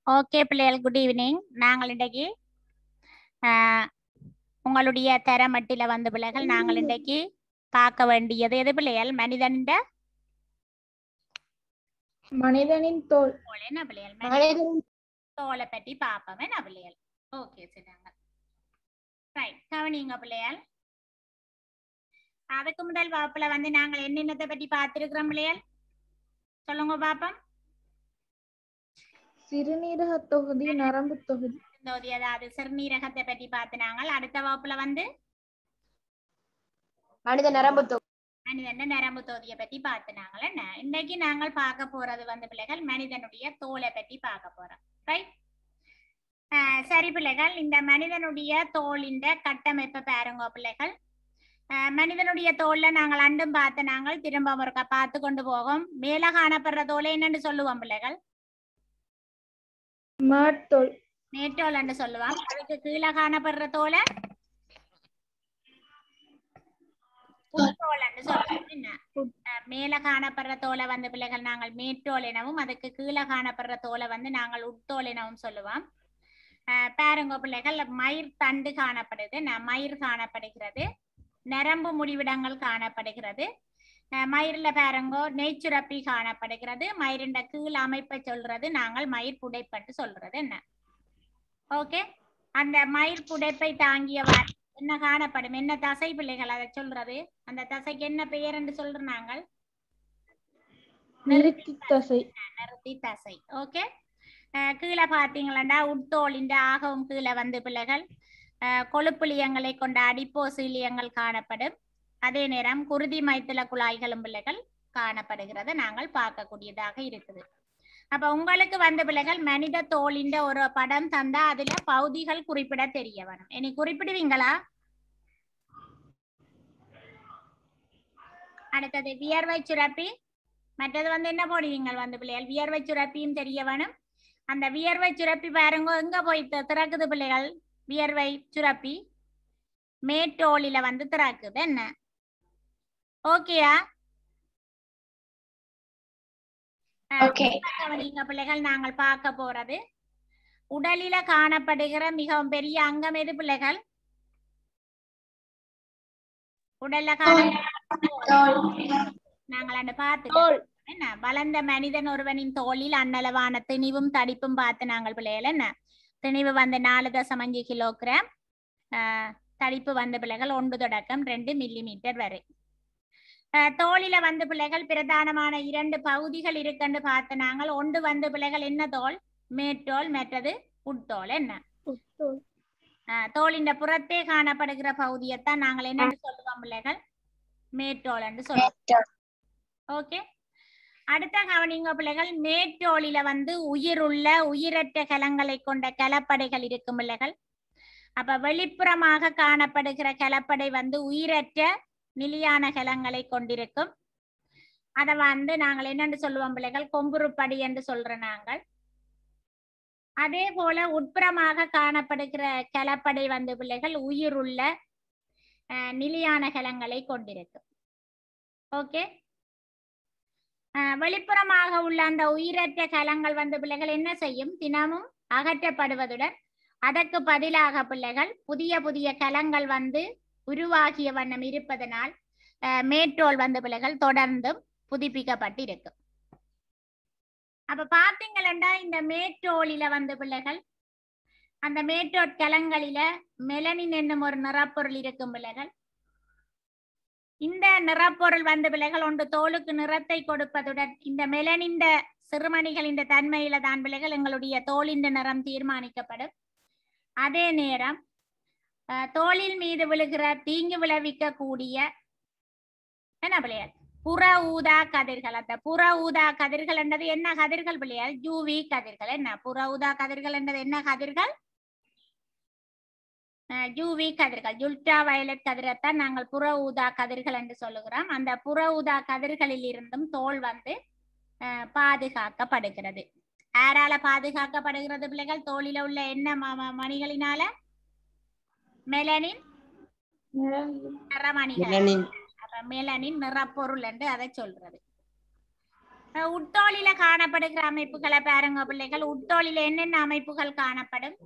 Okay பிள்ளைகள் good evening நாங்கள் இன்றைக்கு ஆஹ், உங்களுடைய தரமட்டில வந்த பிள்ளைகள் நாங்கள் இன்றைக்கு பார்க்க வேண்டியது எது பிள்ளைகள் மனிதனின் மனிதனின் தோல் தோல் என்ன பிள்ளைகள் மனித மனிதனின் தோலை பற்றி பார்ப்போம் என்ன பிள்ளைகள் ஓகே சரிங்க ரைட் கவனிங்க பிள்ளைகள் அதுக்கு முதல் வகுப்புல வந்து நாங்கள் என்னென்னத்தை பற்றி பார்த்திருக்கிறோம் பிள்ளைகள் சொல்லுங்க பாப்போம் சிறுநீரக தொகுதி நரம்பு தொகுதி தொகுதி அதாவது சிறுநீரகத்தை பற்றி பார்த்து நாங்கள் அடுத்த வகுப்புல வந்து மனித நரம்பு தொகுதி மனிதன் நரம்பு தொகுதியை பற்றி பார்த்து நாங்கள் என்ன இன்னைக்கு நாங்கள் பார்க்க போறது வந்து பிள்ளைகள் மனிதனுடைய தோலை பற்றி பார்க்க போறோம் ரைட் சரி பிள்ளைகள் இந்த மனிதனுடைய தோலின் கட்டமைப்பை பாருங்க பிள்ளைகள் ஆஹ் மனிதனுடைய தோல்ல நாங்கள் அண்டும் பார்த்து நாங்கள் திரும்ப ஒருக்கா பார்த்து கொண்டு போகும் மேல காணப்படுற தோலை என்னன்னு சொல்லுவோம் பிள்ளைகள் மாட்டோல் மேட்டோல் சொல்லுவோம் அதுக்கு கீழே காணப்படுற தோலை உட்தோல் சொல்லுவோம் என்ன அஹ் மேல காணப்படுற தோலை வந்து பிள்ளைகள் நாங்கள் மேட்டோல் எனவும் அதுக்கு கீழே காணப்படுற தோலை வந்து நாங்கள் உட்தோல் எனவும் சொல்லுவோம் அஹ் பாருங்க பிள்ளைகள் மயிர் தண்டு காணப்படுது ந- மயிர் காணப்படுகிறது நரம்பு முடிவிடங்கள் காணப்படுகிறது அஹ் மயிர்ல பாருங்கோ நெய்ச்சுரப்பி காணப்படுகிறது மயிரின் கீழ் அமைப்பை சொல்றது நாங்கள் மயிர் புடைப்பட்டு சொல்றது என்ன ஓகே அந்த மயிர் புடைப்பை தாங்கியவர் என்ன காணப்படும் என்ன தசை பிள்ளைகள் அதை சொல்றது அந்த தசைக்கு என்ன பெயர் என்று சொல்ற நாங்கள் நிறுத்தி தசை நிறுத்தி தசை ஓகே கீழே பார்த்தீங்களா உட்தோலின் ஆகவும் கீழே வந்து பிள்ளைகள் அஹ், கொழுப்புலியங்களை கொண்ட அடிப்போசிலியங்கள் காணப்படும் அதே நேரம் குருதி மைத்தில குழாய்களும் பிள்ளைகள் காணப்படுகிறது நாங்கள் பார்க்கக்கூடியதாக இருக்குது அப்ப உங்களுக்கு வந்த பிள்ளைகள் மனித தோலின் ஒரு படம் தந்தா அதுல பகுதிகள் குறிப்பிட தெரிய வேணும் இனி குறிப்பிடுவீங்களா அடுத்தது வியர்வை சுரப்பி மற்றது வந்து என்ன போடுவீங்க வந்து பிள்ளைகள் வியர்வை சுரப்பியும் தெரிய வேணும் அந்த வியர்வை சுரப்பி பாருங்க எங்க போய் தி- திறக்குது பிள்ளைகள் வியர்வை சுரப்பி மேட்டோலில வந்து திறக்குது என்ன ஓகேயா Okay. கவனிங்க பிள்ளைகள் நாங்கள் பார்க்க போறது உடலில காணப்படுகிற மிகவும் பெரிய அங்கம் எது பிள்ளைகள் உடல்ல காண நாங்கள் அந்த பார்த்து தோல் என்ன வளர்ந்த மனிதன் ஒருவனின் தோலில் அன்னளவான திணிவும் தடிப்பும் பார்த்து நாங்கள் பிள்ளைகள் என்ன திணிவு வந்து நாலு தசம் அஞ்சு கிலோகிராம் ஆஹ், தடிப்பு வந்த பிள்ளைகள் ஒன்று தொடக்கம் ரெண்டு மில்லி மீட்டர் வரை ஆஹ், தோலில வந்து பிள்ளைகள் பிரதானமான இரண்டு பகுதிகள் இருக்குன்னு பார்த்து நாங்கள் ஒன்று வந்து பிள்ளைகள் என்ன தோல் மேட்டோல் மற்றது உட்தோல் என்ன தோல் ஆஹ், தோலின் புறத்தே காணப்படுகிற பகுதியைத்தான் நாங்கள் என்ன சொல்லுவோம் பிள்ளைகள் மேட்டோல் என்று சொல்லுவோம் ஓகே அடுத்த கவனிங்க பிள்ளைகள் மேட்டோலில வந்து உயிருள்ள உயிரற்ற கலங்களை கொண்ட கலப்படைகள் இருக்கும் பிள்ளைகள் அப்ப வெளிப்புறமாக காணப்படுகிற கலப்படை வந்து உயிரற்ற நிலையான கலங்களை கொண்டிருக்கும் அத வந்து நாங்கள் என்னன்னு சொல்லுவோம் பிள்ளைகள் கொம்புருப்படி என்று சொல்ற நாங்கள் அதே போல உட்புறமாக காணப்படுகிற கலப்படை வந்து பிள்ளைகள் உயிருள்ள அஹ், நிலையான கலங்களை கொண்டிருக்கும் ஓகே அஹ் வெளிப்புறமாக உள்ள அந்த உயிரற்ற கலங்கள் வந்து பிள்ளைகள் என்ன செய்யும் தினமும் அகற்றப்படுவதுடன் அதற்கு பதிலாக பிள்ளைகள் புதிய புதிய கலங்கள் வந்து உருவாகிய வண்ணம் இருப்பதனால் அஹ், மேற்றோல் வந்து பிள்ளைகள் தொடர்ந்தும் புதுப்பிக்கப்பட்டிருக்கும் அப்ப பாத்தீங்களா இந்த மேற்றோலில வந்து பிள்ளைகள் அந்த மேற்றோட் கலங்களில மெலனின் என்னும் ஒரு நிறப்பொருள் இருக்கும் பிள்ளைகள் இந்த நிறப்பொருள் வந்த பிள்ளைகள் ஒன்று தோலுக்கு நிறத்தை கொடுப்பதுடன் இந்த மெலனிந்த சிறுமணிகளின் தன்மையில தான் பிள்ளைகள் எங்களுடைய தோலின் நிறம் தீர்மானிக்கப்படும் அதே நேரம் அஹ், தோலின் மீது விழுகிற தீங்கு விளைவிக்க கூடிய என்ன பிள்ளைகள் புற ஊதா கதிர்கள் அந்த புற ஊதா கதிர்கள் என்றது என்ன கதிர்கள் பிள்ளைகள் யூவி கதிர்கள் என்ன புற ஊதா கதிர்கள் என்றது என்ன கதிர்கள் யூவி கதிர்கள் யுல்ட்ரா வயலட் கதிரைத்தான் நாங்கள் புற ஊதா கதிர்கள் என்று சொல்லுகிறோம் அந்த புற ஊதா கதிர்களில் இருந்தும் தோல் வந்து அஹ், பாதுகாக்கப்படுகிறது யாரால பாதுகாக்கப்படுகிறது பிள்ளைகள் தோலில உள்ள என்ன ம- ம- மணிகளினால மெலனின் நிறமணிகள் அப்ப மெலனின் நிறப்பொருள் என்று அதை சொல்றது அஹ் உட்தோலில காணப்படுகிற அமைப்புகளை பாருங்க பிள்ளைகள் உட்தோலில என்னென்ன அமைப்புகள் காணப்படும்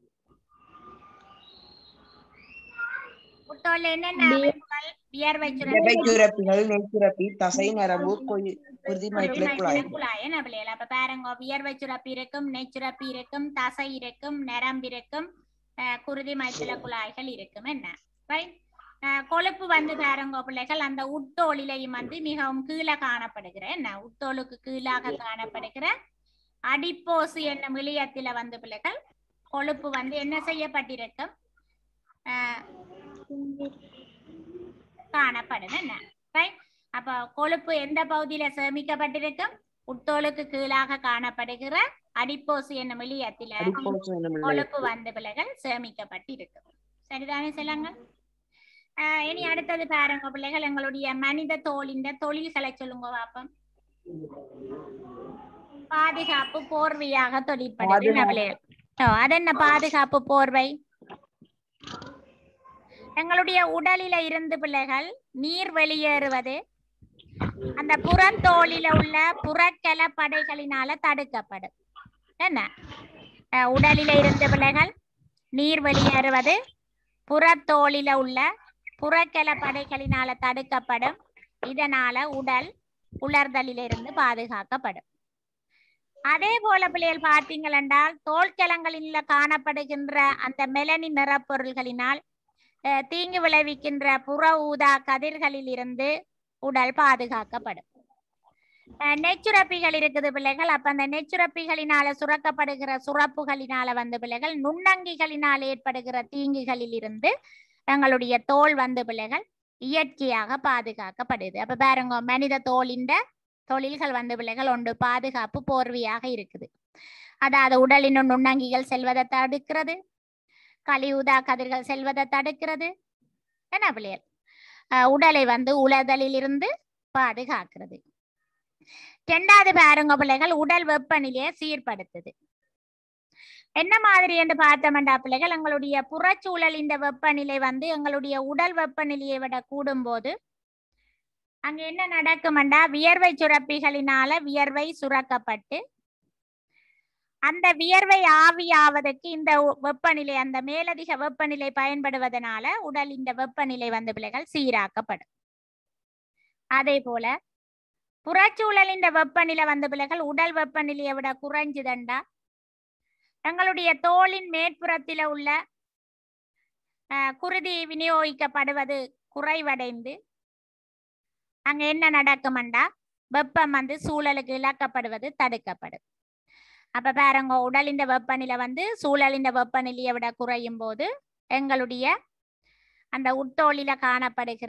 உட்தோலில என்னென்ன வியர்- அமைப்புகள் வியர்வை சுரப்பி வியர்வை சுரப்பிகள் நெய்சுரப்பி தசை நரம்பு கொய்- குருதி மைத்தில குழாய் குழாய் என்ன பிள்ளைகள் அப்ப பாருங்க வியர்வை சுரப்பி இருக்கும் நெச்சுரப்பி இருக்கும் தசை இருக்கும் நரம்பு இருக்கும் அஹ் குருதி மைத்தில குழாய்கள் இருக்கும் என்ன ரைட் கொழுப்பு வந்து பாருங்க பிள்ளைகள் அந்த உட்தோலிலையும் வந்து மிகவும் கீழே காணப்படுகிற என்ன உட்தோலுக்கு கீழாக காணப்படுகிற அடிப்போசு என்னும் இளையத்தில வந்து பிள்ளைகள் கொழுப்பு வந்து என்ன செய்யப்பட்டிருக்கும் அஹ் காணப்படுது என்ன ரைட் அப்ப கொழுப்பு எந்த பகுதியில சேமிக்கப்பட்டிருக்கும் உட்தோலுக்கு கீழாக காணப்படுகிற அடிப்போசு என்னும் இளையத்தில அடிப்போசு என்னும் கொழுப்பு வந்த பிள்ளைகள் சேமிக்கப்பட்டிருக்கு சரிதானே சொல்லுங்க ஆஹ் இனி அடுத்தது பாருங்க பிள்ளைகள் எங்களுடைய மனித தோலின் தொழில்களை சொல்லுங்க பாப்போம் பாதுகாப்பு போர்வையாக தொழிற்படுது என்ன பிள்ளைகள் ஓ, அது என்ன பாதுகாப்பு போர்வை எங்களுடைய உடலில இருந்து பிள்ளைகள் நீர் வெளியேறுவது அந்த புறத்தோலில உள்ள புறக்கல படைகளினால தடுக்கப்படும் என்ன அஹ் உடலில இருந்து பிள்ளைகள் நீர் வெளியேறுவது புறத்தோலில உள்ள புறக்கல படைகளினால தடுக்கப்படும் இதனால உடல் உலர்தலிலிருந்து பாதுகாக்கப்படும் அதே போல பிள்ளைகள் பார்த்தீங்கள் என்றால் தோல்கலங்களில் காணப்படுகின்ற அந்த மெலனி நிறப்பொருள்களினால் அஹ், தீங்கு விளைவிக்கின்ற புற ஊதா கதிர்களில் இருந்து உடல் பாதுகாக்கப்படும் அஹ், நெச்சுரப்பிகள் இருக்குது பிள்ளைகள் அப்ப அந்த நெச்சுரப்பிகளினால சுரக்கப்படுகிற சுரப்புகளினால வந்து பிள்ளைகள் நுண்ணங்கிகளினால் ஏற்படுகிற தீங்குகளில் இருந்து எங்களுடைய தோல் வந்து பிள்ளைகள் இயற்கையாக பாதுகாக்கப்படுது அப்ப பாருங்க மனித தோலின் தொழில்கள் வந்து பிள்ளைகள் ஒன்று பாதுகாப்பு போர்வையாக இருக்குது அதாவது உடலின் நுண்ணங்கிகள் செல்வதை தடுக்கிறது கழிவுதா கதிர்கள் செல்வதை தடுக்கிறது என்ன பிள்ளைகள் அஹ் உடலை வந்து உலதலில் இருந்து பாதுகாக்கிறது ரெண்டாவது பாருங்க பிள்ளைகள் உடல் வெப்பநிலையை சீர்படுத்துது என்ன மாதிரி என்று பார்த்தோம்டா பிள்ளைகள் எங்களுடைய புறச்சூழலின் வெப்பநிலை வந்து எங்களுடைய உடல் வெப்பநிலையை விட கூடும்போது அங்க என்ன நடக்கும்டா வியர்வை சுரப்பிகளினால வியர்வை சுரக்கப்பட்டு அந்த வியர்வை ஆவியாவதற்கு இந்த உ- வெப்பநிலை அந்த மேலதிக வெப்பநிலை பயன்படுவதனால உடலின் வெப்பநிலை வந்து பிள்ளைகள் சீராக்கப்படும் அதே போல புறச்சூழலின் வெப்பநிலை வந்த பிள்ளைகள் உடல் வெப்பநிலையை விட குறைஞ்சுதண்டா எங்களுடைய தோலின் மேற்புறத்தில உள்ள அஹ், குருதி விநியோகிக்கப்படுவது குறைவடைந்து அங்க என்ன நடக்குமண்டா வெப்பம் வந்து சூழலுக்கு இழக்கப்படுவது தடுக்கப்படும் அப்ப பாருங்க உடலின் வெப்பநிலை வந்து சூழலின் வெப்பநிலையை விட குறையும் போது எங்களுடைய அந்த உட்தோலில காணப்படுகிற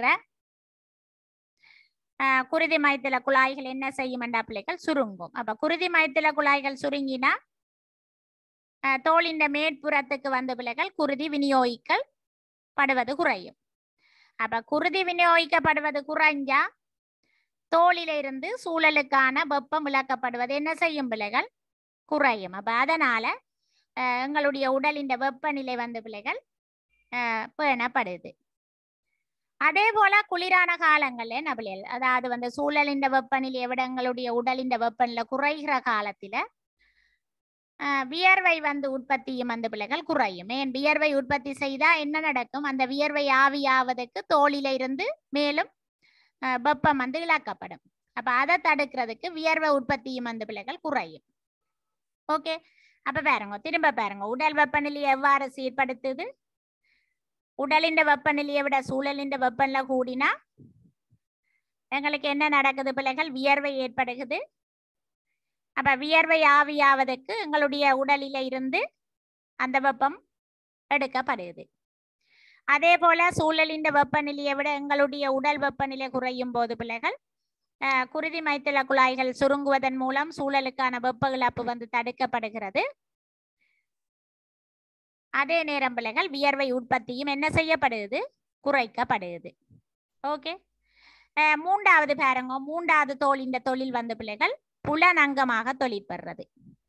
ஆஹ், குருதி மைத்தில குழாய்கள் என்ன செய்யுமண்டா பிள்ளைகள் சுருங்கும் அப்ப குருதி மைத்தில குழாய்கள் சுருங்கினா ஆஹ், தோலின் மேற்புறத்துக்கு வந்த பிள்ளைகள் குருதி விநியோகிக்கல் படுவது குறையும் அப்ப குருதி விநியோகிக்கப்படுவது குறைஞ்சா தோலில இருந்து சூழலுக்கான வெப்பம் இழக்கப்படுவது என்ன செய்யும் பிள்ளைகள் குறையும் அப்ப அதனால அஹ், எங்களுடைய உடலின் வெப்பநிலை வந்து பிள்ளைகள் அஹ், பேணப்படுது அதே போல குளிரான காலங்கள்ல என்ன பிள்ளைகள் அதாவது வந்து சூழலின் வெப்பநிலையை விட எங்களுடைய உடலின் வெப்பநிலை குறைகிற காலத்துல அஹ், வியர்வை வந்து உற்பத்தியும் அந்த பிள்ளைகள் குறையும் ஏன் வியர்வை உற்பத்தி செய்தா என்ன நடக்கும் அந்த வியர்வை ஆவியாவதற்கு தோலில இருந்து மேலும் அஹ், வெப்பம் வந்து இழக்கப்படும் அப்ப அதை தடுக்கிறதுக்கு வியர்வை உற்பத்தியும் அந்த பிள்ளைகள் குறையும் ஓகே அப்ப பாருங்க திரும்ப பாருங்க உடல் வெப்பநிலையை எவ்வாறு சீர்படுத்துது உடலின் வெப்பநிலையை விட சூழலின் வெப்பநிலை கூடினா எங்களுக்கு என்ன நடக்குது பிள்ளைகள் வியர்வை ஏற்படுகிறது அப்ப வியர்வை ஆவியாவதற்கு எங்களுடைய உடலில இருந்து அந்த வெப்பம் எடுக்கப்படுது அதே போல சூழலின் வெப்பநிலையை விட எங்களுடைய உடல் வெப்பநிலை குறையும் போது பிள்ளைகள் அஹ், குருதி மைத்தில குழாய்கள் சுருங்குவதன் மூலம் சூழலுக்கான வெப்ப இழப்பு வந்து தடுக்கப்படுகிறது அதே நேரம் பிள்ளைகள் வியர்வை உற்பத்தியும் என்ன செய்யப்படுது குறைக்கப்படுது ஓகே மூன்றாவது பாருங்க மூன்றாவது தோலின் தொழில் வந்த பிள்ளைகள் புலனங்கமாக தொழிற்படுறது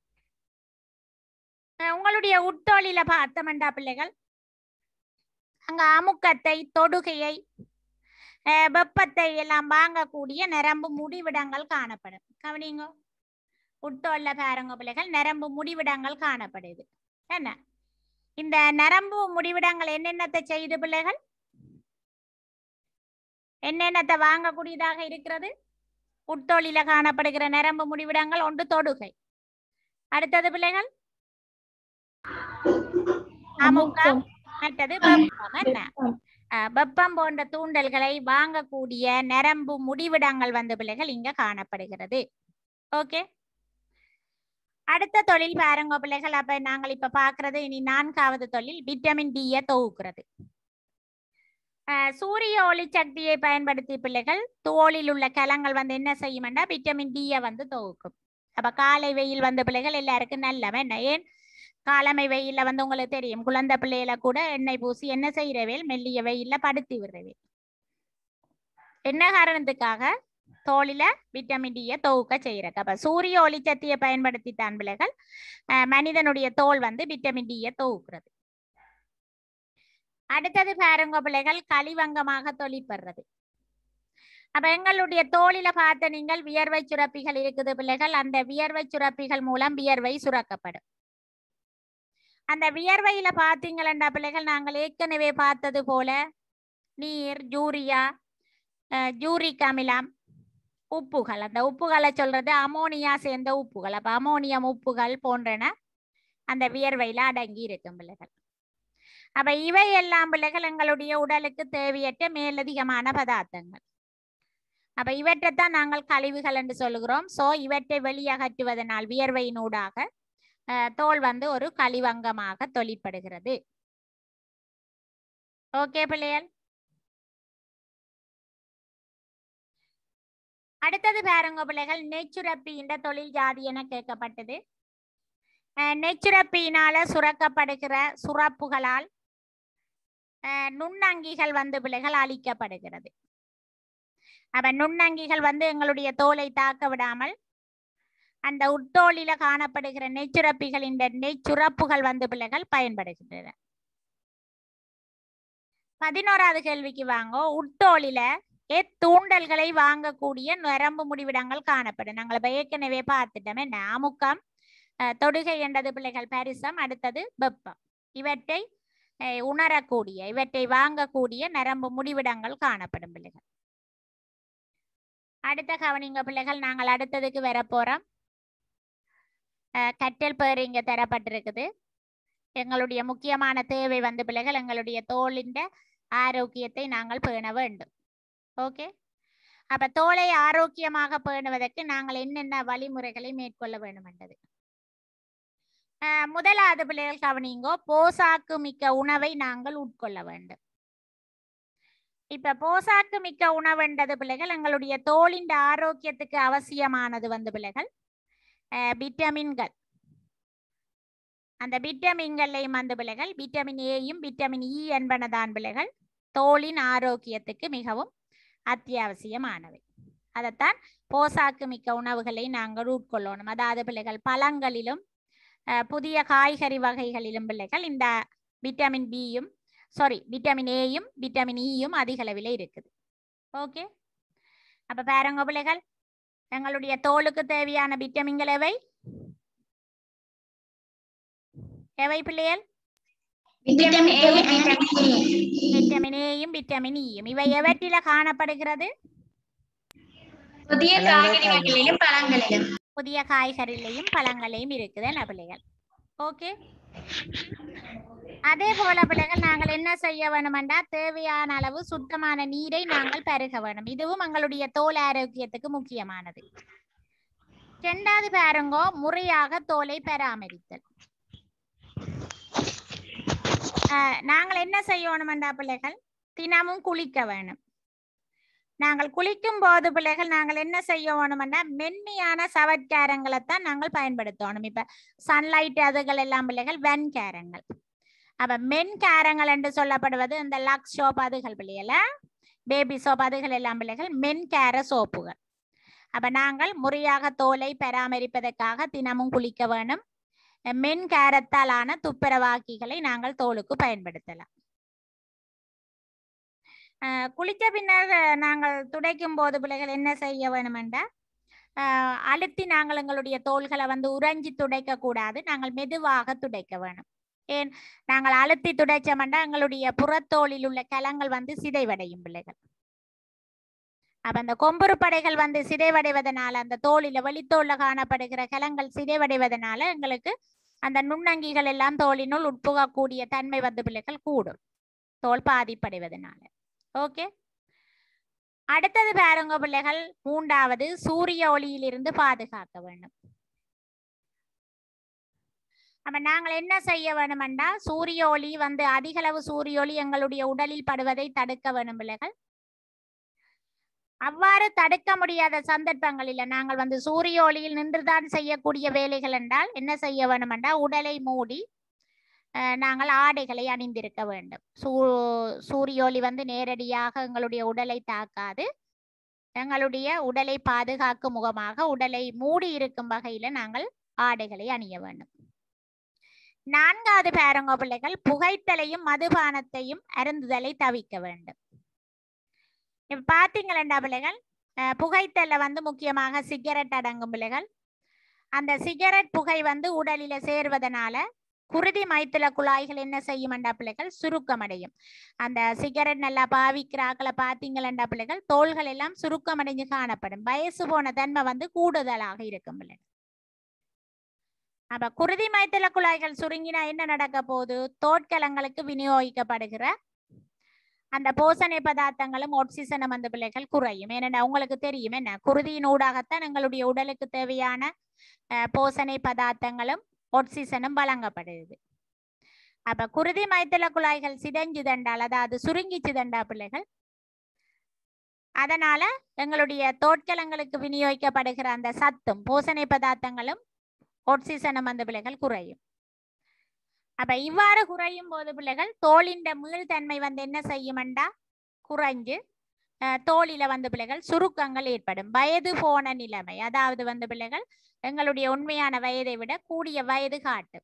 அஹ், உங்களுடைய உட்தோலில பார்த்தமண்டா பிள்ளைகள் அங்க அமுக்கத்தை தொடுகையை அஹ், வெப்பத்தை எல்லாம் வாங்கக்கூடிய நரம்பு முடிவிடங்கள் காணப்படும் கவனிங்க உட்தோல்ல பாருங்க பிள்ளைகள் நரம்பு முடிவிடங்கள் காணப்படுது என்ன இந்த நரம்பு முடிவிடங்கள் என்னென்னத்தை செய்யுது பிள்ளைகள் என்னென்னத்தை வாங்கக்கூடியதாக இருக்கிறது உட்தோலில காணப்படுகிற நரம்பு முடிவிடங்கள் ஒன்று தொடுகை அடுத்தது பிள்ளைகள் அமுக்கம் மற்றது வெப்பம் என்ன அஹ், வெப்பம் போன்ற தூண்டல்களை வாங்கக்கூடிய நரம்பு முடிவிடங்கள் வந்து பிள்ளைகள் இங்க காணப்படுகிறது ஓகே அடுத்த தொழில் பாருங்க பிள்ளைகள் அப்ப நாங்கள் இப்ப பாக்குறது இனி நான்காவது தொழில் விட்டமின் டியை தொகுக்கிறது அஹ், சூரிய ஒளி சக்தியை பயன்படுத்தி பிள்ளைகள் தோலில் உள்ள கலங்கள் வந்து என்ன செய்யும்னா விட்டமின் டியை வந்து தொகுக்கும் அப்ப காலை வெயில் வந்த பிள்ளைகள் எல்லாருக்கும் நல்லவன் என்ன ஏன் காலமை வெயில்ல வந்து உங்களுக்கு தெரியும் குழந்தை பிள்ளையில கூட எண்ணெய் பூசி என்ன செய்யறவேல் மெல்லிய வெயில்ல படுத்தி விடுறவேல் என்ன காரணத்துக்காக தோலில விட்டமின் டியை தொகுக்க செய்யறக்கு அப்ப சூரிய ஒளிச்சக்தியை பயன்படுத்தி தான் பிள்ளைகள் அஹ், மனிதனுடைய தோல் வந்து விட்டமின் டியை தொகுக்கிறது அடுத்தது பாருங்க பிள்ளைகள் கழிவங்கமாக தொழிற்படுறது அப்ப எங்களுடைய தோலில பார்த்த நீங்கள் வியர்வை சுரப்பிகள் இருக்குது பிள்ளைகள் அந்த வியர்வை சுரப்பிகள் மூலம் வியர்வை சுரக்கப்படும் அந்த வியர்வையில பாத்தீங்களா பிள்ளைகள் நாங்கள் ஏற்கனவே பார்த்தது போல நீர் ஜூரியா அஹ், ஜூரிக் அமிலம் உப்புகள் அந்த உப்புகளை சொல்றது அமோனியா சேர்ந்த உப்புகள் அப்ப அமோனியம் உப்புகள் போன்றன அந்த வியர்வையில அடங்கி இருக்கும் பிள்ளைகள் அப்ப இவை எல்லாம் பிள்ளைகள் எங்களுடைய உடலுக்கு தேவையற்ற மேலதிகமான பதார்த்தங்கள் அப்ப இவற்றைத்தான் நாங்கள் கழிவுகள் என்று சொல்லுகிறோம் சோ இவற்றை வெளியகற்றுவதனால் வியர்வையினூடாக அஹ், தோல் வந்து ஒரு கழிவங்கமாக தொழிற்படுகிறது ஓகே பிள்ளைகள் அடுத்தது பாருங்க பிள்ளைகள் நெச்சுரப்பின்ற தொழில் ஜாதி என கேட்கப்பட்டது அஹ், நெச்சுரப்பியினால சுரக்கப்படுகிற சுரப்புகளால் அஹ், நுண்ணங்கிகள் வந்து பிள்ளைகள் அழிக்கப்படுகிறது அப்ப நுண்ணங்கிகள் வந்து எங்களுடைய தோலை தாக்க விடாமல் அந்த உட்தோலில காணப்படுகிற நெச்சுரப்பிகளின் நெச்சுரப்புகள் வந்து பிள்ளைகள் பயன்படுகின்றன பதினோராவது கேள்விக்கு வாங்க உட்தோலில எத்தூண்டல்களை வாங்கக்கூடிய நரம்பு முடிவிடங்கள் காணப்படும் நாங்கள் இப்ப ஏற்கனவே பார்த்துட்டோமே என்ன அமுக்கம் அஹ், தொடுகை என்றது பிள்ளைகள் பரிசம் அடுத்தது வெப்பம் இவற்றை அஹ், உணரக்கூடிய இவற்றை வாங்கக்கூடிய நரம்பு முடிவிடங்கள் காணப்படும் பிள்ளைகள் அடுத்த கவனிங்க பிள்ளைகள் நாங்கள் அடுத்ததுக்கு வர போறோம் அஹ், கற்றல் பேர் இங்க தரப்பட்டிருக்குது எங்களுடைய முக்கியமான தேவை வந்து பிள்ளைகள் எங்களுடைய தோலின் ஆரோக்கியத்தை நாங்கள் பேண வேண்டும் ஓகே அப்ப தோலை ஆரோக்கியமாக பேணுவதற்கு நாங்கள் என்னென்ன வழிமுறைகளை மேற்கொள்ள வேண்டும் என்றது அஹ், முதலாவது பிள்ளைகள் கவனிங்கோ போசாக்கு மிக்க உணவை நாங்கள் உட்கொள்ள வேண்டும் இப்ப போசாக்கு மிக்க உணவுன்றது பிள்ளைகள் எங்களுடைய தோலின் ஆரோக்கியத்துக்கு அவசியமானது வந்து பிள்ளைகள் அஹ், விட்டமின்கள் அந்த விட்டமின்களையும் வந்து பிள்ளைகள் விட்டமின் ஏயும் விட்டமின் இ என்பனதான் பிள்ளைகள் தோலின் ஆரோக்கியத்துக்கு மிகவும் அத்தியாவசியமானவை அதைத்தான் போசாக்கு மிக்க உணவுகளை நாங்கள் உட்கொள்ளணும் அதாவது பிள்ளைகள் பழங்களிலும் அஹ், புதிய காய்கறி வகைகளிலும் பிள்ளைகள் இந்த விட்டமின் பியும் சாரி விட்டமின் ஏயும் விட்டமின் இயும் அதிக அளவில் இருக்குது ஓகே அப்ப பாருங்க பிள்ளைகள் எங்களுடைய தோலுக்கு தேவையான விட்டமின்கள் எவை எவை பிள்ளைகள் vitamin A vitamin E vitamin ஏயும் விட்டமின் இயும் இவை எவற்றில காணப்படுகிறது புதிய பழங்கள், காய்கறி வகைகளிலும் பழங்களிலும் புதிய காய்கறிலையும் பழங்களையும் இருக்குது என்ன பிள்ளைகள் ஓகே அதே போல பிள்ளைகள் நாங்கள் என்ன செய்ய வேணுமென்றா தேவையான அளவு சுத்தமான நீரை நாங்கள் பருக வேணும் இதுவும் எங்களுடைய தோல் ஆரோக்கியத்துக்கு முக்கியமானது இரண்டாவது பாருங்கோ முறையாக தோலை பராமரித்தல் ஆஹ், நாங்கள் என்ன செய்யணுமெண்டா பிள்ளைகள் தினமும் குளிக்க வேணும் நாங்கள் குளிக்கும் போது பிள்ளைகள் நாங்கள் என்ன செய்ய வேணும்னா மென்மையான சவற்காரங்களை தான் நாங்கள் பயன்படுத்தணும் இப்ப சன்லைட் அதுகள் எல்லாம் பிள்ளைகள் வெண்காரங்கள் அப்ப மென்காரங்கள் என்று சொல்லப்படுவது இந்த லக்ஸ் சோப் அதுகள் பிள்ளைகள பேபி சோப் அதுகள் எல்லாம் பிள்ளைகள் மென்கார சோப்புகள் அப்ப நாங்கள் முறையாக தோலை பராமரிப்பதற்காக தினமும் குளிக்க வேணும் மென்காரத்தாலான துப்புரவாக்கிகளை நாங்கள் தோலுக்கு பயன்படுத்தலாம் அஹ், குளிச்ச பின்னர் அஹ், நாங்கள் துடைக்கும் போது பிள்ளைகள் என்ன செய்ய வேணுமெண்டா அஹ், அழுத்தி நாங்கள் எங்களுடைய தோள்களை வந்து உறைஞ்சி துடைக்க கூடாது நாங்கள் மெதுவாக துடைக்க வேணும் ஏன் நாங்கள் அழுத்தி துடைச்சோம்னா எங்களுடைய புறத்தோலில் உள்ள கலங்கள் வந்து சிதைவடையும் பிள்ளைகள் அப்ப அந்த கொம்புறு படைகள் வந்து சிதைவடைவதனால அந்த தோலில வெளித்தோல்ல காணப்படுகிற கலங்கள் சிதைவடைவதனால எங்களுக்கு அந்த நுண்ணங்கிகள் எல்லாம் தோலினுள் உட்புகக்கூடிய தன்மை வந்து பிள்ளைகள் கூடும் தோல் பாதிப்படைவதனால ஓகே அடுத்தது பாருங்க பிள்ளைகள் மூன்றாவது சூரிய ஒளியிலிருந்து பாதுகாக்க வேண்டும் அப்ப நாங்கள் என்ன செய்ய வேணுமெண்டா சூரிய ஒளி வந்து அதிகளவு சூரிய ஒளி எங்களுடைய உடலில் படுவதை தடுக்க வேணும் பிள்ளைகள் அவ்வாறு தடுக்க முடியாத சந்தர்ப்பங்களில் நாங்கள் வந்து சூரிய ஒளியில் நின்றுதான் செய்யக்கூடிய வேலைகள் என்றால் என்ன செய்ய வேண்டும் என்றால் உடலை மூடி அஹ், நாங்கள் ஆடைகளை அணிந்திருக்க வேண்டும் சூ சூரிய ஒளி வந்து நேரடியாக எங்களுடைய உடலை தாக்காது எங்களுடைய உடலை பாதுகாக்கும் முகமாக உடலை மூடி இருக்கும் வகையில நாங்கள் ஆடைகளை அணிய வேண்டும் நான்காவது பேரங்க பிள்ளைகள் புகைத்தலையும் மதுபானத்தையும் அருந்துதலை தவிக்க வேண்டும் இப்ப பாத்தீங்களா பிள்ளைகள் அஹ், புகைத்தல்ல வந்து முக்கியமாக சிகரெட் அடங்கும் பிள்ளைகள் அந்த சிகரெட் புகை வந்து உடலில சேர்வதனால குருதி மைத்துல குழாய்கள் என்ன செய்யும்டா பிள்ளைகள் சுருக்கமடையும் அந்த சிகரெட் நல்லா பாவிக்கிறாக்களை பாத்தீங்களா பிள்ளைகள் தோள்கள் எல்லாம் சுருக்கமடைஞ்சு காணப்படும் வயசு போன தன்மை வந்து கூடுதலாக இருக்கும் பிள்ளைகள் அப்ப குருதி மைத்துல குழாய்கள் சுருங்கினா என்ன நடக்க போகுது தோட்கலங்களுக்கு விநியோகிக்கப்படுகிற அந்த போசணை பதார்த்தங்களும் ஆக்சிஜனும் அந்த பிள்ளைகள் குறையும் ஏன்னா உங்களுக்கு தெரியும் என்ன குருதியின் ஊடாகத்தான் எங்களுடைய உடலுக்கு தேவையான அஹ், போசணை பதார்த்தங்களும் ஆக்சிஜனும் வழங்கப்படுது அப்ப குருதி மைத்தல குழாய்கள் சிதைஞ்சுதண்டால் அதாவது சுருங்கிச்சுதண்டா பிள்ளைகள் அதனால எங்களுடைய தோட்கலங்களுக்கு விநியோகிக்கப்படுகிற அந்த சத்தும் போசணை பதார்த்தங்களும் ஆக்சிஜனும் அந்த பிள்ளைகள் குறையும் அப்ப இவ்வாறு குறையும் போது பிள்ளைகள் தோலின் மீள்தன்மை வந்து என்ன செய்யுமண்டா குறைஞ்சு அஹ், தோலில வந்து பிள்ளைகள் சுருக்கங்கள் ஏற்படும் வயது போன நிலைமை அதாவது வந்து பிள்ளைகள் எங்களுடைய உண்மையான வயதை விட கூடிய வயது காட்டும்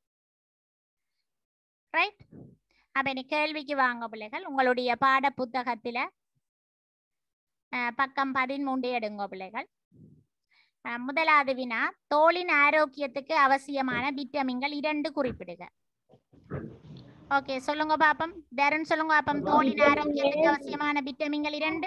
ரைட் அப்ப இனி கேள்விக்கு வாங்க பிள்ளைகள் உங்களுடைய பாட புத்தகத்தில அஹ், பக்கம் பதிமூன்று எடுங்க பிள்ளைகள் அஹ், முதலாவது வினா தோலின் ஆரோக்கியத்துக்கு அவசியமான விட்டமின்கள் இரண்டு குறிப்பிடுக ஓகே சொல்லுங்க பாப்பம் தருண் சொல்லுங்க பாப்பம் தோலின் ஆரோக்கியத்துக்கு அவசியமான விட்டமின்கள் இரண்டு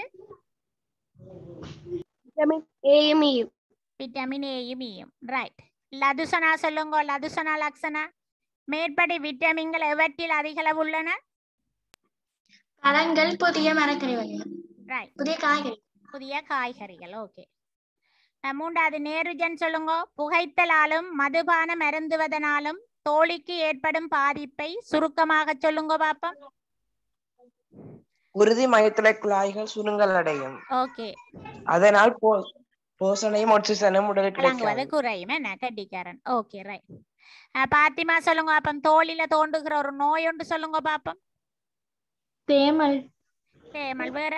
ஏயும் ஈயும் விட்டமின் ஏயும் ஈயும் ரைட் லதுசனா சொல்லுங்க லதுசனா லக்ஷனா மேற்படி விட்டமின்கள் எவற்றில் அதிக அளவு உள்ளன பழங்கள் புதிய மரக்கறி வகைகள் ரைட் புதிய காய்கறி புதிய காய்கறிகள் ஓகே மூன்றாவது நேருஜன் சொல்லுங்க புகைத்தலாலும் மதுபானம் அருந்துவதனாலும் தோலிக்கு ஏற்படும் பாதிப்பை சுருக்கமாக சொல்லுங்க பாப்போம் குருதி மையத்தில குழாய்கள் சுருங்கல் அடையும் ஓகே அதனால் போ போசனையும் ஆக்சிஜனும் உடலுக்கு வழங்குவது கிடைக்காது குறையும் என்ன கட்டிக்காரன் ஓகே ரைட் பாத்திமா சொல்லுங்க பாப்போம் தோலில தோன்றுகிற ஒரு நோய் ஒன்று சொல்லுங்க பாப்போம் தேமல் தேமல் வேற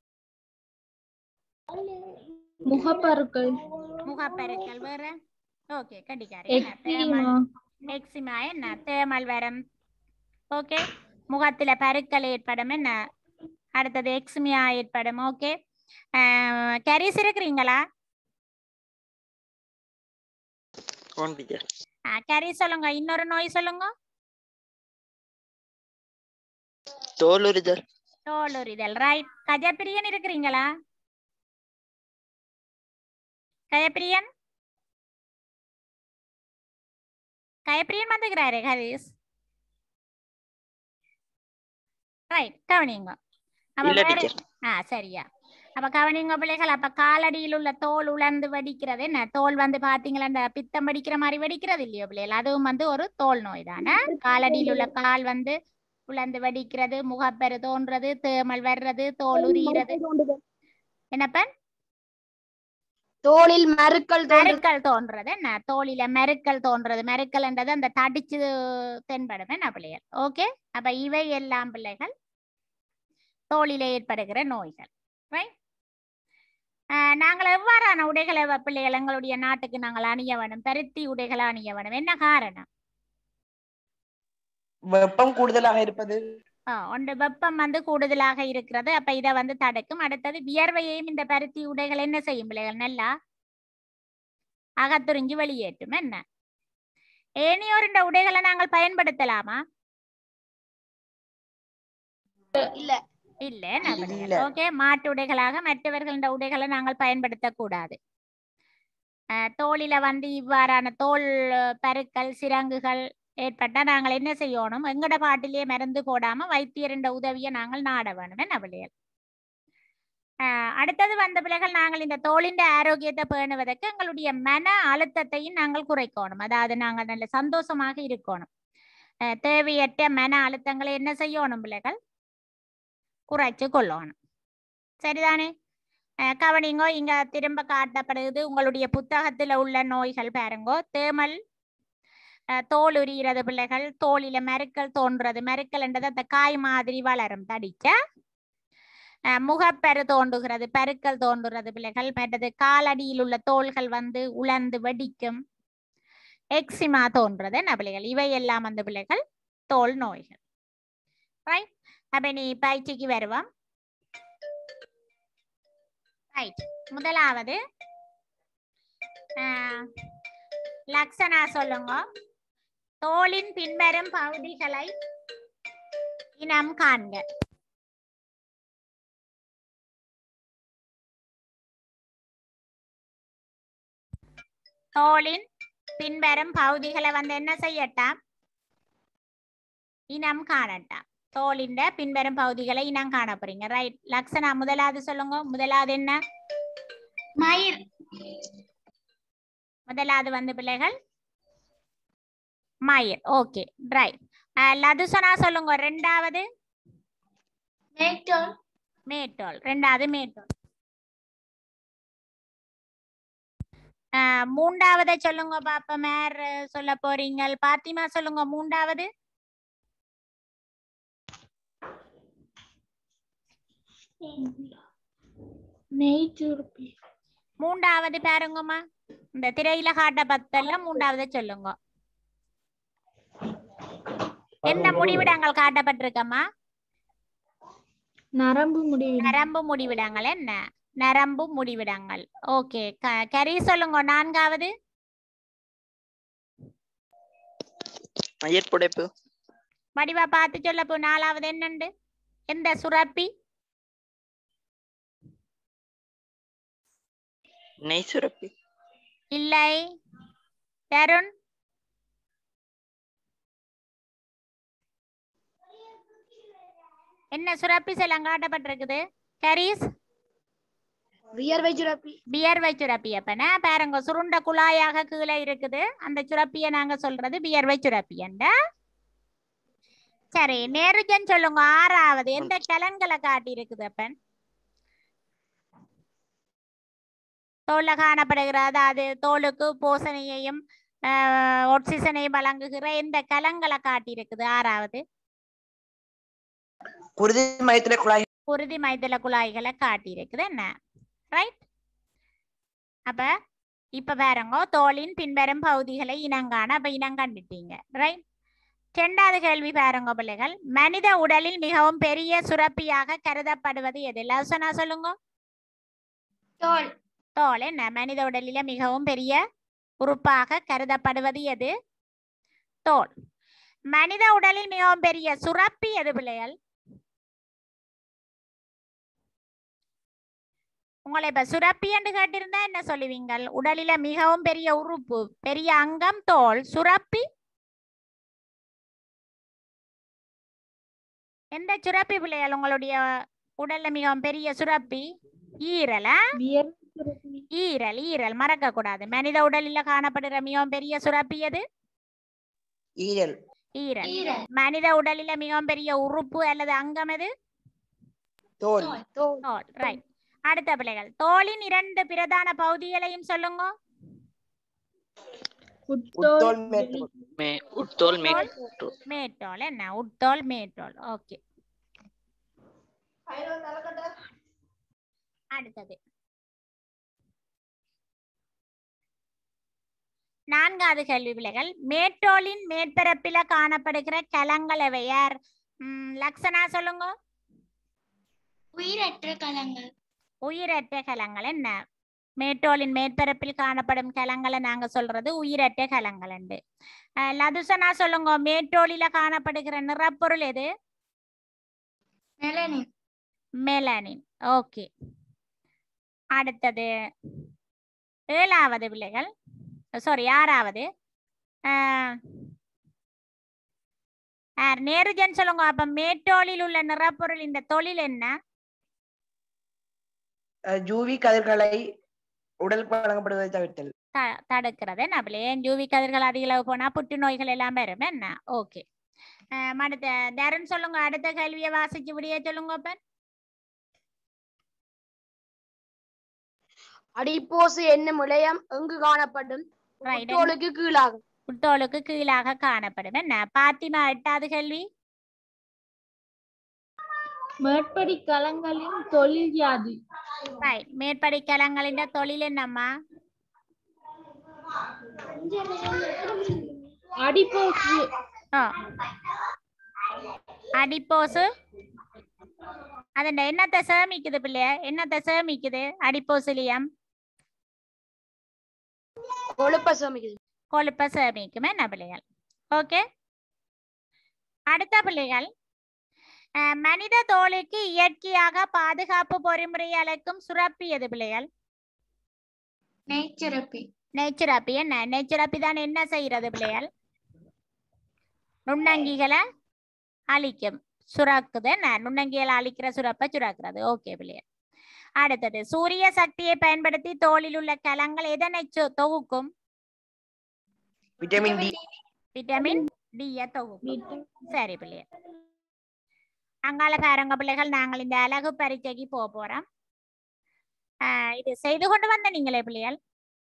முகப்பருக்கள் முகப்பெருக்கல் வேற ஓகே கட்டிக்காரன் என்ன? தேமல் எக்ஸிமா என்ன தேமல் வரம் ஓகே முகத்துல பருக்கள் ஏற்படும் என்ன அடுத்தது எக்ஸிமியா ஏற்படும் ஓகே கரிஸ் இருக்கிறீங்களா கரி சொல்லுங்க இன்னொரு நோய் சொல்லுங்க தோலுரிதல் தோலுரிதல் ரைட் கஜப்பிரியன் இருக்கிறீங்களா கஜப்பிரியன் கயப்பிரியன் வந்துக்கிறாரு ஹரிஸ் ரைட் கவனிங்க அப்ப இல்ல வேற- டீச்சர் ஆ சரியா அப்ப கவனிங்க பிள்ளைகள் அப்ப காலடியில் உள்ள தோல் உலர்ந்து வெடிக்கிறது என்ன தோல் வந்து பாத்தீங்களா இந்த பித்தம் வெடிக்கிற மாதிரி வெடிக்கிறது இல்லையோ பிள்ளைகள் அதுவும் வந்து ஒரு தோல் நோய் தானே காலடியில் உள்ள கால் வந்து உலர்ந்து வெடிக்கிறது முகப்பெரு தோன்றது தேமல் வர்றது தோல் உரிகிறது என்னப்ப தோலில் மருக்கள் மருக்கள் தோன்றது என்ன தோலில மருக்கள் தோன்றது மருக்கள்ன்றது அந்த தடிச்சு தென்படும் என்ன பிள்ளைகள் ஓகே அப்ப இவை எல்லாம் பிள்ளைகள் தோலில ஏற்படுகிற நோய்கள் ரைட் நாங்கள் எவ்வாறான உடைகளை வ- பிள்ளைகள் எங்களுடைய நாட்டுக்கு நாங்கள் அணிய வேணும் பருத்தி உடைகளை அணிய வேணும் என்ன காரணம் வெப்பம் கூடுதலாக இருப்பது ஆ, ஒன்று வெப்பம் வந்து கூடுதலாக இருக்கிறது அப்ப இதை வந்து தடுக்கும் அடுத்தது வியர்வையையும் இந்த பருத்தி உடைகள் என்ன செய்யும் பிள்ளைகள் நல்லா அகத்துறிஞ்சு வெளியேற்றும் என்ன ஏனையோர் இந்த உடைகளை நாங்கள் பயன்படுத்தலாமா இல்ல இல்ல என்ன பிள்ளைகள் இல்ல. ஓகே மாட்டு உடைகளாக மற்றவர்கள் இந்த உடைகளை நாங்கள் பயன்படுத்தக்கூடாது அஹ், தோலில வந்து இவ்வாறான தோல் அஹ், பருக்கள் சிரங்குகள் ஏற்பட்டா நாங்கள் என்ன செய்யணும் எங்கட பாட்டிலேயே மருந்து போடாம வைத்தியரின் உதவியை நாங்கள் நாட வேணும் என்ன பிள்ளைகள் அஹ், அடுத்தது வந்த பிள்ளைகள் நாங்கள் இந்த தோலின் ஆரோக்கியத்தை பேணுவதற்கு எங்களுடைய மன அழுத்தத்தையும் நாங்கள் குறைக்கணும் அதாவது நாங்கள் நல்ல சந்தோஷமாக இருக்கணும் அஹ், தேவையற்ற மன அழுத்தங்களை என்ன செய்யணும் பிள்ளைகள் குறைச்சு கொள்ளணும் சரிதானே அஹ் கவனிங்கோ இங்க திரும்ப காட்டப்படுது உங்களுடைய புத்தகத்துல உள்ள நோய்கள் பாருங்கோ தேமல் அஹ் தோல் உரிகிறது பிள்ளைகள் தோலில மருக்கள் தோன்றது மருக்கள் என்றது அந்த காய் மாதிரி வளரும் தடிச்ச அஹ் முகப்பரு தோன்றுகிறது பருக்கள் தோன்றுறது பிள்ளைகள் மற்றது காலடியில் உள்ள தோள்கள் வந்து உலர்ந்து வெடிக்கும் எக்ஸிமா தோன்றது என்ன பிள்ளைகள் இவை எல்லாம் அந்த பிள்ளைகள் தோல் நோய்கள் ரைட் அப்ப நீ பயிற்சிக்கு வருவோம் ரைட் முதலாவது ஆஹ், லக்ஷனா சொல்லுங்க தோலின் பின்வரும் பகுதிகளை இனம் காண்க தோலின் பின்வரும் பகுதிகளை வந்து என்ன செய்யட்டாம் இனம் காணட்டாம் தோலின் பின்வரும் பகுதிகளை இனம் காண போறீங்க ரைட் லக்ஷனா முதலாவது சொல்லுங்க முதலாவது என்ன மயிர் முதலாவது வந்து பிள்ளைகள் மயிர் ஓகே ரைட் லதுசனா சொல்லுங்க ரெண்டாவது மேட்டோல் மேட்டோல் ரெண்டாவது மேட்டோல் ஆஹ் மூன்றாவதை சொல்லுங்க பாப்ப மேர் சொல்ல போறீங்க பாத்திமா சொல்லுங்க மூன்றாவது நெய் சுருப்பி மூன்றாவது பாருங்கம்மா இந்த திரையில காட்ட பத்தல்ல மூன்றாவது சொல்லுங்க என்ன முடிவிடங்கள் காட்டப்பட்டிருக்கம்மா நரம்பு முடிவு நரம்பு முடிவிடங்கள் என்ன நரம்பு முடிவிடங்கள் ஓகே கரி சொல்லுங்க நான்காவது மயிர் புடைப்பு வடிவா பார்த்து சொல்ல போ நாலாவது என்னண்டு எந்த சுரப்பி நெய் சுரப்பி இல்லை தருண் என்ன சுரப்பி செல்லாம் காட்டப்பட்டிருக்குது கரீஸ் வியர்வை சுரப்பி வியர்வை சுரப்பி அப்பனா பாருங்க சுருண்ட குழாயாக கீழே இருக்குது அந்த சுரப்பியை நாங்க சொல்றது வியர்வை சுரப்பி என்ற சரி நேருஜன் சொல்லுங்க ஆறாவது எந்த கலன்களை காட்டி இருக்குது அப்பன் தோல்ல காணப்படுகிற அதாவது தோலுக்கு போசனையையும் ஆக்சிஜனையும் வழங்குகிற எந்த கலங்களை காட்டி இருக்குது ஆறாவது குருதி மையத்திலே குழாய் குருதி மைதல குழாய்களை காட்டி இருக்குது என்ன ரைட் அப்ப இப்ப பாருங்க தோலின் பின்வரும் பகுதிகளை இனங்காண அப்ப இனம் கண்டுட்டீங்க ரைட் இரண்டாவது கேள்வி பாருங்க பிள்ளைகள் மனித உடலில் மிகவும் பெரிய சுரப்பியாக கருதப்படுவது எது லசனா சொல்லுங்க தோல் தோல் என்ன மனித உடலில மிகவும் பெரிய உறுப்பாக கருதப்படுவது எது தோல் மனித உடலில் மிகவும் பெரிய சுரப்பி எது பிள்ளைகள் உங்களை இப்ப சுரப்பி என்று கேட்டிருந்தா என்ன சொல்லுவீங்கள் உடலில மிகவும் பெரிய உறுப்பு பெரிய அங்கம் தோல் சுரப்பி எந்த சுரப்பி பிள்ளைகள் உங்களுடைய உடல்ல மிகவும் பெரிய சுரப்பி ஈரலா வியர்வை சுரப்பி ஈரல் ஈரல் மறக்க கூடாது மனித உடலில காணப்படுகிற மிகவும் பெரிய சுரப்பி எது ஈரல் ஈரல் ஈரல் மனித உடலில மிகவும் பெரிய உறுப்பு அல்லது அங்கம் எது தோல் தோல் தோல் ரைட் அடுத்த பிள்ளைகள் தோலின் இரண்டு பிரதான பகுதிகளையும் சொல்லுங்க உட்தோல் உட்தோல் மேற்தோல் மே உட்தோல் மே மேட்டோல் என்ன உட்தோல் மேட்டோல் ஓகே அடுத்தது நான்காவது கேள்வி பிள்ளைகள் மேட்டோலின் மேற்பரப்பில காணப்படுகிற கலங்கள் எவையார் ம், லக்ஷனா சொல்லுங்க உயிரற்ற கலங்கள் உயிரற்ற கலங்கள் என்ன மேட்டோலின் மேற்பரப்பில் காணப்படும் கலங்களை நாங்க சொல்றது உயிரற்ற கலங்கள் உண்டு அஹ், லதுசனா சொல்லுங்க மேட்டோலில காணப்படுகிற நிறப்பொருள் எது மெலனின் மெலனின் ஓகே அடுத்தது ஏழாவது பிள்ளைகள் சாரி ஆறாவது அஹ், ஆர் நேருஜன் சொல்லுங்க அப்ப மேட்டோலில் உள்ள நிறப்பொருள் இந்த தொழில் என்ன ஜூவி கதிர்களை உடலுக்கு வழங்கப்படுவதை தவிர்த்தல் த- தடுக்கிறது என்ன பிள்ளை ஏன் யூவி கதிர்கள் அதிக அளவு போனா புற்றுநோய்கள் எல்லாம் வரும் என்ன ஓகே அடுத்த தரன் சொல்லுங்க அடுத்த கேள்வியை வாசிச்சு விடிய சொல்லுங்க அப்ப அடிப்போசு என்னும் முளையம் எங்கு காணப்படும் Right. தோலுக்கு கீழாகும் புத்தோலுக்கு கீழாக காணப்படும் என்ன பாத்திமா எட்டாவது கேள்வி மேற்படி கலங்களின் தொழில் யாது ரைட் மேற்படி கலங்களின் தொழில் என்னம்மா அடிப்போசு ஓ அடிப்போசு அதண்ட என்னத்தை சேமிக்குது பிள்ளைய என்னத்தை சேமிக்குது அடிப்போசிலியம் கொழுப்ப சமைக்குது கொழுப்ப சேமிக்கும் என்ன பிள்ளைகள் ஓகே அடுத்த பிள்ளைகள் அஹ், மனித தோலுக்கு இயற்கையாக பாதுகாப்பு பொறிமுறை அளிக்கும் சுரப்பி எது பிள்ளைகள் நெய்ச்சிறப்பி நெச்சுரப்பி என்ன நெச்சுரப்பி தான் என்ன செய்யறது பிள்ளைகள் நுண்ணங்கிகளை அழிக்கும் சுரக்குது என்ன நுண்ணங்கிகளை அழிக்கிற சுரப்பை சுரக்கிறது ஓகே பிள்ளைகள் அடுத்தது சூரிய சக்தியை பயன்படுத்தி தோலில் உள்ள கலங்கள் எதனை சு- தொகுக்கும் விட்டமின் டி விட்டமின் டிய தொகுக்கும் சரி பிள்ளைகள் அங்கால பாருங்க பிள்ளைகள் நாங்கள் இந்த அழகு பரீட்சைக்கு போக போறோம் ஆஹ் இது செய்து கொண்டு வந்த நீங்களே பிள்ளைகள்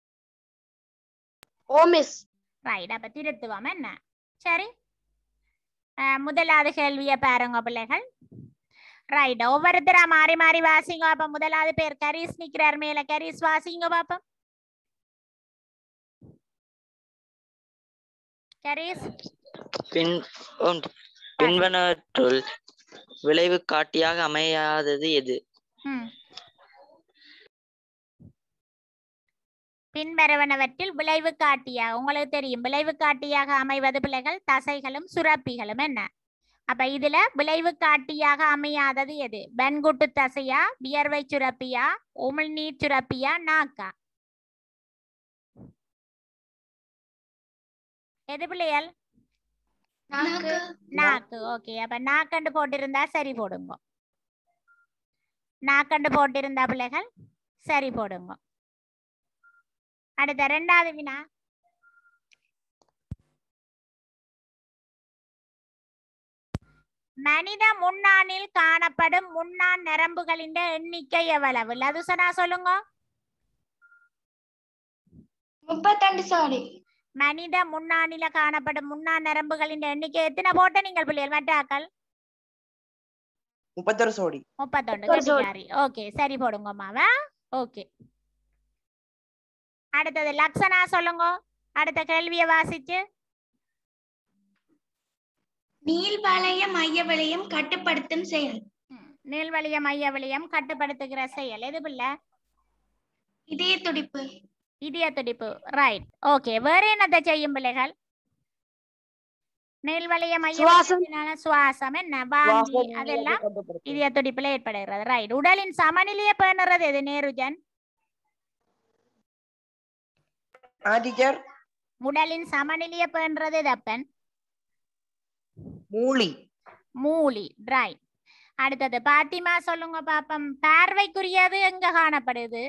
ஓ மிஸ் ரைட் அப்ப திருத்துவோம் என்ன சரி அஹ் முதலாவது கேள்விய பாருங்க பிள்ளைகள் ரைட் ஒவ்வொருத்தரா மாறி மாறி வாசிங்க அப்ப முதலாவது பேர் கரீஸ் நிக்கிறார் மேல கரீஸ் வாசிங்க பாப்போம் கரீஸ் பின் ஒன்- பின்வனவற்றுள் விளைவு காட்டியாக அமையாதது எது ம். பின்வருவனவற்றில் விளைவு காட்டியாக உங்களுக்கு தெரியும் விளைவு காட்டியாக அமைவது பிள்ளைகள் தசைகளும் சுரப்பிகளும் என்ன அப்ப இதுல விளைவு காட்டியாக அமையாதது எது வெண்குட்டு தசையா வியர்வை சுரப்பியா உமிழ்நீர் சுரப்பியா நாக்கா எது பிள்ளைகள் நாக்கு நாக்கு ஓகே அப்ப நாக்கண்டு போட்டிருந்தா சரி போடுங்க நாக்கண்டு போட்டிருந்தா பிள்ளைகள் சரி போடுங்க அடுத்த ரெண்டாவது வினா மனித முன்னானில் காணப்படும் முன்னான் நரம்புகளின் எண்ணிக்கை எவ்வளவு லதுசனா சொல்லுங்க முப்பத்தண்டு சாடி மனித முன்னானில காணப்படும் முன்னான் நரம்புகளின் எண்ணிக்கை எத்தனை போட்ட நீங்கள் பிள்ளைகள் மற்றாக்கள் முப்பத்தொரு சோடி முப்பத்தொண்டு முப்பது சோடி. கட்டிக்காரி ஓகே சரி போடுங்க அம்மாவா ஓகே அடுத்தது லக்ஷனா சொல்லுங்க அடுத்த கேள்வியை வாசிச்சு நீள் வளைய மைய வளையம் கட்டுப்படுத்தும் செயல் ம், நீள்வழிய மைய வழியம் கட்டுப்படுத்துகிற செயல் எது பிள்ளை இதய துடிப்பு இதய துடிப்பு ரைட் ஓகே வேற என்னத்தை செய்யும் பிள்ளைகள் நீள்வழிய மைய சுவாசம். வழியத்தினால சுவாசம் என்ன வாந்தி சுவாசம் அதெல்லாம் கட்டுப்படுத்தும். இதய துடிப்புல ஏற்படுகிறது ரைட் உடலின் சமநிலையை பேணுறது எது நேருஜன் ஆ டீச்சர் உடலின் சமநிலையை பேணுறது தப்பன் மூளி மூலி ட்ரை அடுத்தது பாத்திமா சொல்லுங்க பாப்பம் பார்வைக்குரியது எங்க காணப்படுது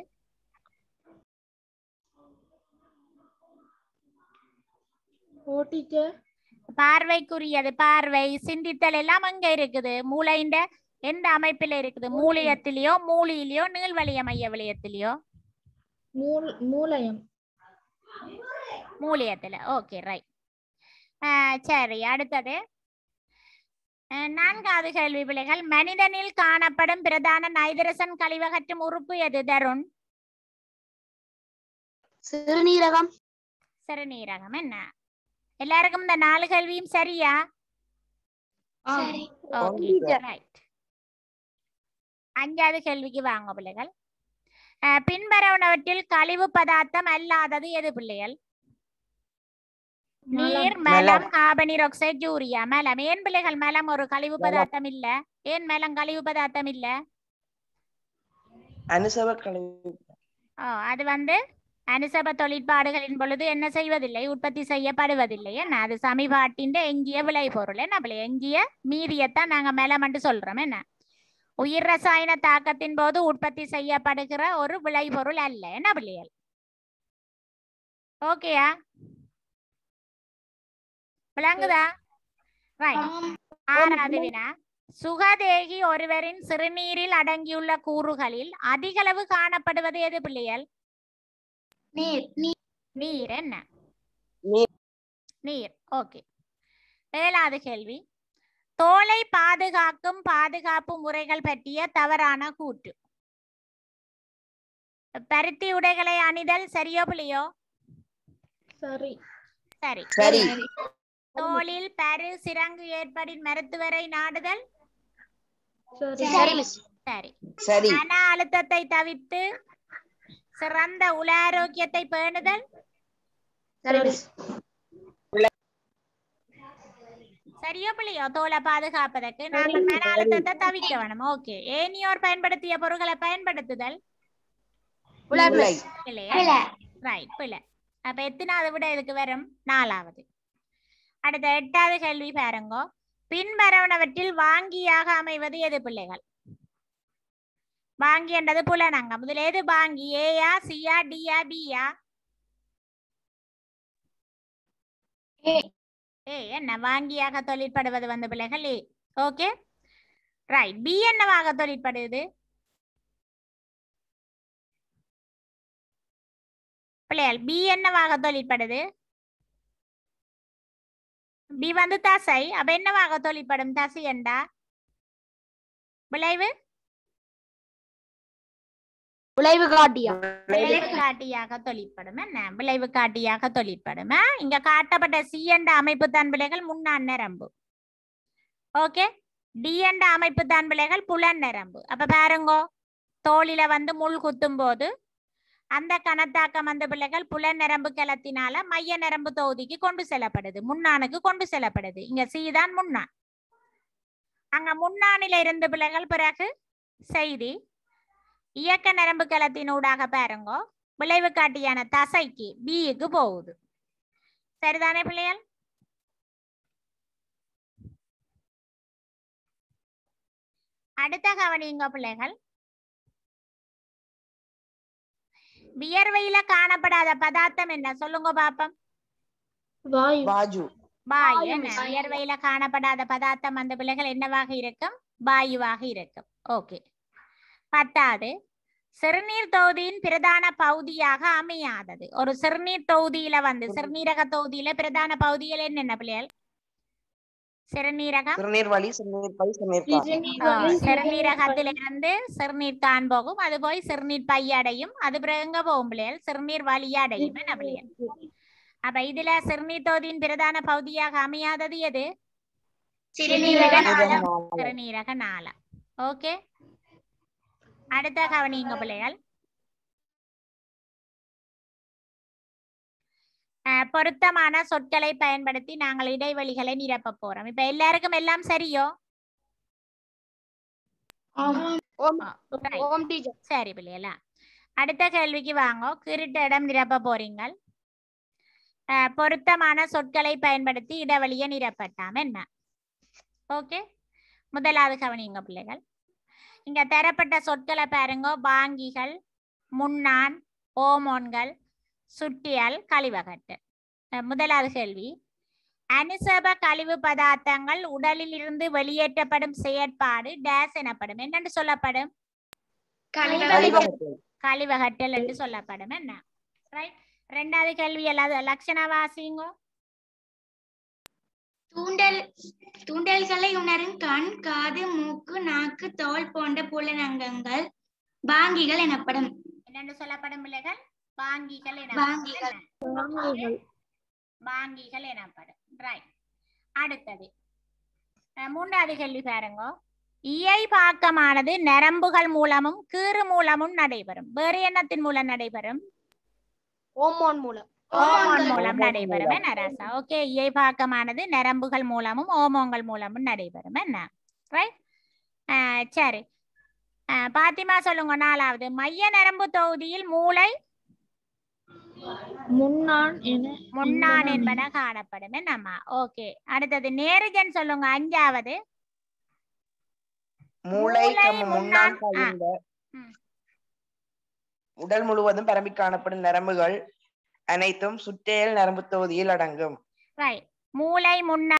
ஓ டீச்சர் பார்வைக்குரியது பார்வை சிந்தித்தல் எல்லாம் எங்க இருக்குது மூளைண்ட எந்த அமைப்பில இருக்குது மூலியத்திலேயோ மூலியிலையோ நீள்வழிய மைய வளையத்திலேயோ மூல் மூலயம் மூலியத்துல ஓகே ரைட் சரி அடுத்தது அஹ், நான்காவது கேள்வி பிள்ளைகள் மனிதனில் காணப்படும் பிரதான நைதரசன் கழிவகற்றும் உறுப்பு எது தருண் சிறுநீரகம் சிறுநீரகம் என்ன எல்லாருக்கும் இந்த நாலு கேள்வியும் சரியா சரி ஓகே ரைட் அஞ்சாவது கேள்விக்கு வாங்க பிள்ளைகள் அஹ், பின்வருவனவற்றில் கழிவு பதார்த்தம் அல்லாதது எது பிள்ளைகள் நீர் மலம் கார்பனீர் ஆக்சைடு யூரியா மலம் ஏன் பிள்ளைகள் மலம் ஒரு கழிவு பதார்த்தம் இல்ல ஏன் மலம் கழிவு பதார்த்தம் இல்ல அனுசவ கழிவு ஓ, அது வந்து அனுசப தொழிற்பாடுகளின் பொழுது என்ன செய்வதில்லை உற்பத்தி செய்யப்படுவதில்லை என்ன அது சமிபாட்டின் எஞ்சிய விளைபொருள் என்ன பிள்ளை எஞ்சிய மீதியத்தான் நாங்க மேலமண்டு சொல்றோம் என்ன உயிர் ரசாயன தாக்கத்தின் போது உற்பத்தி செய்யப்படுகிற ஒரு விளைபொருள் அல்ல என்ன பிள்ளைகள் ஓகேயா விளங்குதா ரைட் ஆம். ஆறாவது வினா சுகதேகி ஒருவரின் சிறுநீரில் அடங்கியுள்ள கூறுகளில் அதிகளவு காணப்படுவது எது பிள்ளைகள் நீர் நீர் நீர் என்ன நீர். நீர் ஓகே ஏழாவது கேள்வி தோலை பாதுகாக்கும் பாதுகாப்பு முறைகள் பற்றிய தவறான கூற்று பருத்தி உடைகளை அணிதல் சரியோ பிள்ளையோ சரி சரி சரி தோலில் பரு சிரங்கு ஏற்படின் மருத்துவரை நாடுதல் சரி சரி மிஸ் சரி சரி மன அழுத்தத்தை தவிர்த்து சிறந்த உல ஆரோக்கியத்தை பேணுதல் சரி மிஸ் சரியோ பிள்ளையோ தோலை பாதுகாப்பதற்கு நாங்கள் மன அழுத்தத்தை தவிர்க்க வேணும் ஓகே ஏனியோர் பயன்படுத்திய பொருட்களை பயன்படுத்துதல் உலை இல்லையா பிழை. ரைட் பிள்ளை அப்ப எத்தனாவது விட இதுக்கு வரும் நாலாவது அடுத்த எட்டாவது கேள்வி பாருங்கோ பின்வரவனவற்றில் வாங்கியாக அமைவது எது பிள்ளைகள் வாங்கி என்றது புலனங்க முதல்ல எது வாங்கி ஏயா சியா டியா பியா ஏ. ஏ என்ன வாங்கியாக தொழிற்படுவது வந்து பிள்ளைகள் ஏ ஓகே ரைட் பி என்னவாக தொழிற்படுது பிள்ளைகள் பி என்னவாக தொழிற்படுது பி வந்து தசை அப்ப என்னவாக தொழிற்படும் தசை என்றா விளைவு விளைவு காட்டியா விளைவு காட்டியாக தொழிற்படும் என்ன விளைவு காட்டியாக தொழிற்படும் ஆ? இங்க காட்டப்பட்ட சி என்ற அமைப்பு தான் பிள்ளைகள் முன்னான் நரம்பு ஓகே டி என்ற அமைப்பு தான் பிள்ளைகள் புலன் நரம்பு அப்ப பாருங்கோ தோளில வந்து முள் குத்தும் போது அந்த கணத்தாக்கம் அந்த பிள்ளைகள் புலன் நரம்பு கிளத்தினால மைய நரம்பு தொகுதிக்கு கொண்டு செல்லப்படுது முன்னானுக்கு கொண்டு செல்லப்படுது இங்க சி தான் முன்னான் அங்க முன்னானில இருந்து பிள்ளைகள் பிறகு செய்தி இயக்க நரம்பு களத்தினூடாக பாருங்கோ விளைவு காட்டியான தசைக்கு பிக்கு போகுது சரிதானே பிள்ளைகள் அடுத்த கவனிங்க பிள்ளைகள் வியர்வையில காணப்படாத பதார்த்தம் என்ன சொல்லுங்க பாப்போம் வாயு வாஜு வாயு என்ன வியர்வையில காணப்படாத பதார்த்தம் அந்த பிள்ளைகள் என்னவாக இருக்கும் வாயுவாக இருக்கும் ஓகே பத்தாவது சிறுநீர் தொகுதியின் பிரதான பகுதியாக அமையாதது ஒரு சிறுநீர் தொகுதியில வந்து சிறுநீரக தொகுதியில பிரதான பகுதிகள் என்னென்ன பிள்ளைகள் சிறுநீரகம் சிறுநீர் வலி சிறுநீர் பை சிறுநீர் ஆ, சிறுநீரகத்திலிருந்து சிறுநீர் தான் போகும் அது போய் சிறுநீர் பை அடையும் அது பிறகு எங்க போகும் பிள்ளைகள் சிறுநீர் வழி அடையும் என்ன பிள்ளைகள் அப்ப இதுல சிறுநீர் தொகுதியின் பிரதான பகுதியாக அமையாதது எது சிறுநீரக நாளம் சிறுநீரக நாளம் ஓகே அடுத்த கவனிங்க பிள்ளைகள் அஹ், பொருத்தமான சொற்களை பயன்படுத்தி நாங்கள் இடைவெளிகளை நிரப்ப போறோம் இப்ப எல்லாருக்கும் எல்லாம் சரியோ Right. சரி பிள்ளைகளா அடுத்த கேள்விக்கு வாங்க குறித்த இடம் நிரப்ப போறீங்கள் அஹ், பொருத்தமான சொற்களை பயன்படுத்தி இடைவெளியை நிரப்பட்டாம் என்ன ஓகே முதலாவது கவனிங்க பிள்ளைகள் இங்க தரப்பட்ட சொற்களை பாருங்க பாங்கிகள் முன்னான் ஓமோன்கள் சுட்டியல் கழிவகட்டு அஹ், முதலாவது கேள்வி அனுசப கழிவு பதார்த்தங்கள் உடலில் இருந்து வெளியேற்றப்படும் செயற்பாடு டேஸ் எனப்படும் என்னென்று சொல்லப்படும் கழிவகத்தில். கழிவகட்டல் என்று சொல்லப்படும் என்ன ரைட் ரெண்டாவது கேள்வி எல்லாது லட்சண வாசிங்கோ தூண்டல் தூண்டல்களை உணரும் கண் காது மூக்கு நாக்கு தோல் போன்ற புலனங்கங்கள் பாங்கிகள் எனப்படும் என்னென்று சொல்லப்படும் பிள்ளைகள் பாங்கிகள் பாங்கிகள். எனப்படும் பாங்கிகள் எனப்படும் ரைட் அடுத்தது அஹ் மூன்றாவது கேள்வி பாருங்க இயை பாக்கமானது நரம்புகள் மூலமும் கீறு மூலமும் நடைபெறும் வேறு எண்ணத்தின் மூலம் நடைபெறும் ஓமோன் மூலம் ஓமோன் மூலம் நடைபெறும் என்ன ராசா ஓகே இயை பாக்கமானது நரம்புகள் மூலமும் ஓமோங்கள் மூலமும் நடைபெறும் என்ன ரைட் சரி அஹ் பாத்திமா சொல்லுங்க நாலாவது மைய நரம்பு தொகுதியில் மூளை முன்னான் என முன்னான் என்பன காணப்படும் என்னம்மா ஓகே அடுத்தது நேருஜன் சொல்லுங்க அஞ்சாவது மூளை மூளை கம முன்னான் முன்னான், ஆ. கவிழ்ந்த ம். உடல் முழுவதும் பரம்பி காணப்படும் நரம்புகள் அனைத்தும் சுற்றேல் நரம்பு தொகுதியில் அடங்கும் ரைட் மூளை முன்னான்